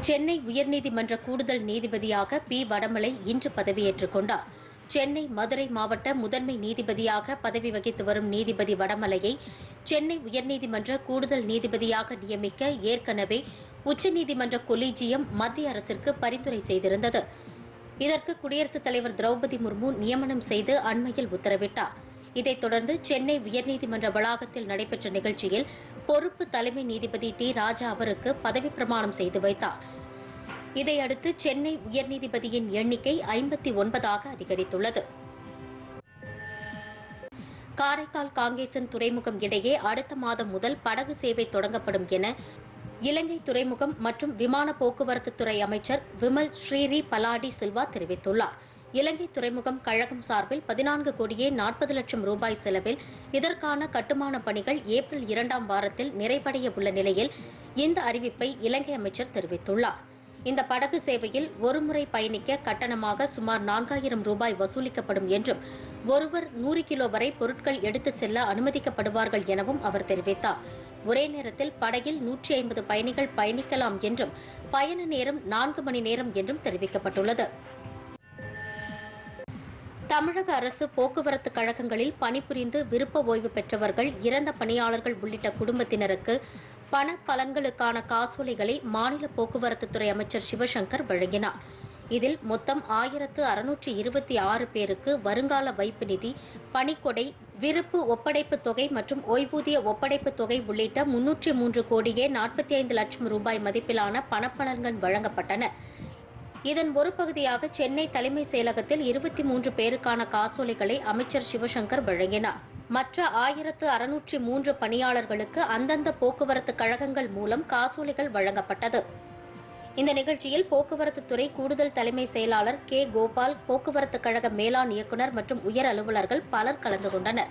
சென்னை உயர்நீதிமன்ற கூடுதல் நீதிபதியாக பி வடமலை இன்று பதவியேற்றுக் கொண்டார் சென்னை மதுரை மாவட்ட முதன்மை நீதிபதியாக பதவி வகித்து வரும் நீதிபதி வடமலையை சென்னை உயர்நீதிமன்ற கூடுதல் நீதிபதியாக நியமிக்க ஏற்கனவே உச்சநீதிமன்ற கொலீஜியம் மத்திய அரசிற்கு பரிந்துரை செய்திருந்தது இதற்கு குடியரசுத் தலைவர் திரௌபதி முர்மு நியமனம் செய்து அண்மையில் உத்தரவிட்டார் இதைத் தொடர்ந்து சென்னை உயர்நீதிமன்ற வளாகத்தில் நடைபெற்ற நிகழ்ச்சியில் பொறுப்பு தலைமை நீதிபதி டி ராஜா அவருக்கு பதவிப் பிரமாணம் செய்து வைத்தார் இதையடுத்து சென்னை உயர்நீதிபதியின் எண்ணிக்கை ஐம்பத்தி ஒன்பதாக அதிகரித்துள்ளது காரைக்கால் காங்கேசன் துறைமுகம் இடையே அடுத்த மாதம் முதல் படகு சேவை தொடங்கப்படும் என இலங்கை துறைமுகம் மற்றும் விமான போக்குவரத்து துறை அமைச்சர் விமல் ஸ்ரீரி பலாடி சில்வா தெரிவித்துள்ளார் இலங்கை துறைமுகம் கழகம் சார்பில் பதினான்கு கோடியே நாற்பது லட்சம் ரூபாய் செலவில் இதற்கான கட்டுமான பணிகள் ஏப்ரல் இரண்டாம் வாரத்தில் நிறைவடைய உள்ள நிலையில் இந்த அறிவிப்பை இலங்கை அமைச்சர் தெரிவித்துள்ளார் இந்த படகு சேவையில் ஒருமுறை பயணிக்க கட்டணமாக சுமார் நான்காயிரம் ரூபாய் வசூலிக்கப்படும் என்றும் ஒருவர் நூறு கிலோ வரை பொருட்கள் எடுத்து செல்ல அனுமதிக்கப்படுவார்கள் எனவும் அவர் தெரிவித்தார் ஒரே நேரத்தில் படகில் நூற்றி ஐம்பது பயணிகள் பயணிக்கலாம் என்றும் பயண நேரம் நான்கு மணி நேரம் என்றும் தெரிவிக்கப்பட்டுள்ளது தமிழக அரசு போக்குவரத்து கழகங்களில் பணிபுரிந்து விருப்ப ஓய்வு பெற்றவர்கள் இறந்த பணியாளர்கள் உள்ளிட்ட குடும்பத்தினருக்கு பண பலன்களுக்கான காசோலைகளை மாநில போக்குவரத்துத்துறை அமைச்சர் சிவசங்கர் வழங்கினார் இதில் மொத்தம் ஆயிரத்து அறுநூற்று இருபத்தி ஆறு பேருக்கு வருங்கால வைப்பு நிதி பணிக்கொடை விருப்பு ஒப்படைப்பு தொகை மற்றும் ஓய்வூதிய ஒப்படைப்பு தொகை உள்ளிட்ட முன்னூற்றி மூன்று கோடியே நாற்பத்தி ஐந்து லட்சம் ரூபாய் மதிப்பிலான பணப்பலன்கள் வழங்கப்பட்டன இதன் ஒரு பகுதியாக சென்னை தலைமை செயலகத்தில் இருபத்தி மூன்று பேருக்கான காசோலைகளை அமைச்சர் சிவசங்கர் வழங்கினார் மற்ற ஆயிரத்து அறுநூற்றி மூன்று பணியாளர்களுக்கு அந்தந்த போக்குவரத்து கழகங்கள் மூலம் காசோலைகள் வழங்கப்பட்டது இந்த நிகழ்ச்சியில் போக்குவரத்து துறை கூடுதல் தலைமை செயலாளர் கே கோபால் போக்குவரத்து கழக மேலாண் இயக்குநர் மற்றும் உயர் அலுவலர்கள் பலர் கலந்து கொண்டனர்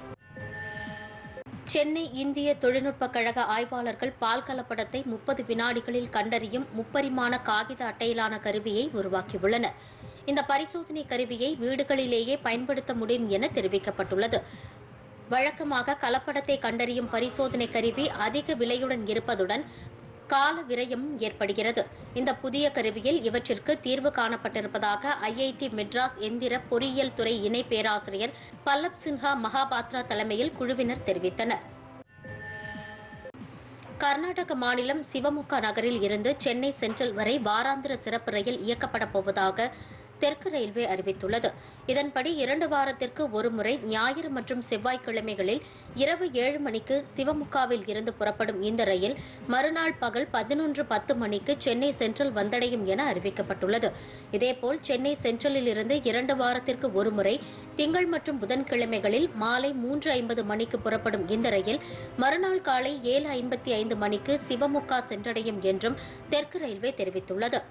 சென்னை இந்திய தொழில்நுட்ப கழக ஆய்வாளர்கள் பால் கலப்படத்தை முப்பது வினாடிகளில் கண்டறியும் முப்பரிமாண காகித அட்டையிலான கருவியை உருவாக்கியுள்ளனர் இந்த பரிசோதனை கருவியை வீடுகளிலேயே பயன்படுத்த முடியும் என தெரிவிக்கப்பட்டுள்ளது வழக்கமாக கலப்படத்தை கண்டறியும் பரிசோதனை கருவி அதிக விலையுடன் இருப்பதுடன் கால விரயமும் ஏற்படுகிறது இந்த புதிய கருவியில் இவற்றிற்கு தீர்வு காணப்பட்டிருப்பதாக ஐஐடி மெட்ராஸ் எந்திர பொறியியல் துறை இணை பேராசிரியர் பல்லப் சின்ஹா மகாபாத்ரா தலைமையில் குழுவினர் தெரிவித்தனர் கர்நாடக மாநிலம் சிவமுகா நகரில் இருந்து சென்னை சென்ட்ரல் வரை வாராந்திர சிறப்பு ரயில் இயக்கப்பட போவதாக தெற்கு ரயில்வே அறிவித்துள்ளது இதன்படி இரண்டு வாரத்திற்கு ஒருமுறை ஞாயிறு மற்றும் செவ்வாய்க்கிழமைகளில் இரவு ஏழு மணிக்கு சிவமுகாவில் இருந்து புறப்படும் இந்த ரயில் மறுநாள் பகல் பதினொன்று பத்து மணிக்கு சென்னை சென்ட்ரல் வந்தடையும் என அறிவிக்கப்பட்டுள்ளது இதேபோல் சென்னை சென்ட்ரலில் இருந்து இரண்டு வாரத்திற்கு ஒருமுறை திங்கள் மற்றும் புதன்கிழமைகளில் மாலை மூன்று ஐம்பது மணிக்கு புறப்படும் இந்த ரயில் மறுநாள் காலை ஏழு ஐம்பத்தி ஐந்து மணிக்கு சிவமுகா சென்றடையும் என்றும் தெற்கு ரயில்வே தெரிவித்துள்ளது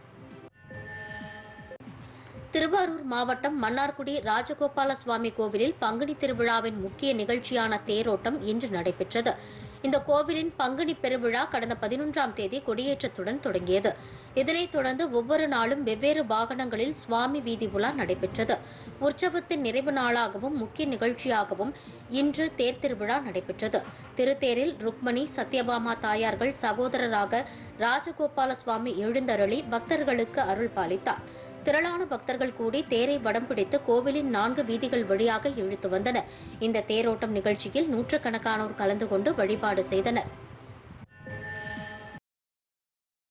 திருவாரூர் மாவட்டம் மன்னார்குடி ராஜகோபால சுவாமி கோவிலில் பங்குனி திருவிழாவின் முக்கிய நிகழ்ச்சியான தேரோட்டம் இன்று நடைபெற்றது இந்த கோவிலின் பங்குனி பெருவிழா கடந்த பதினொன்றாம் தேதி கொடியேற்றத்துடன் தொடங்கியது இதனைத் தொடர்ந்து ஒவ்வொரு நாளும் வெவ்வேறு வாகனங்களில் சுவாமி வீதி உலா நடைபெற்றது உற்சவத்தின் நிறைவு நாளாகவும் முக்கிய நிகழ்ச்சியாகவும் இன்று தேர் திருவிழா நடைபெற்றது திருத்தேரில் ருக்மணி சத்யபாமா தாயார்கள் சகோதரராக ராஜகோபால சுவாமி எழுந்தருளி பக்தர்களுக்கு அருள் பாலித்தார் திரளான பக்தர்கள் கூடி தேரை வடம் பிடித்து கோவிலின் நான்கு வீதிகள் வழியாக இழுத்து வந்தனர் இந்த தேரோட்டம் நிகழ்ச்சியில் நூற்றுக்கணக்கானோர் கலந்து கொண்டு வழிபாடு செய்தனர்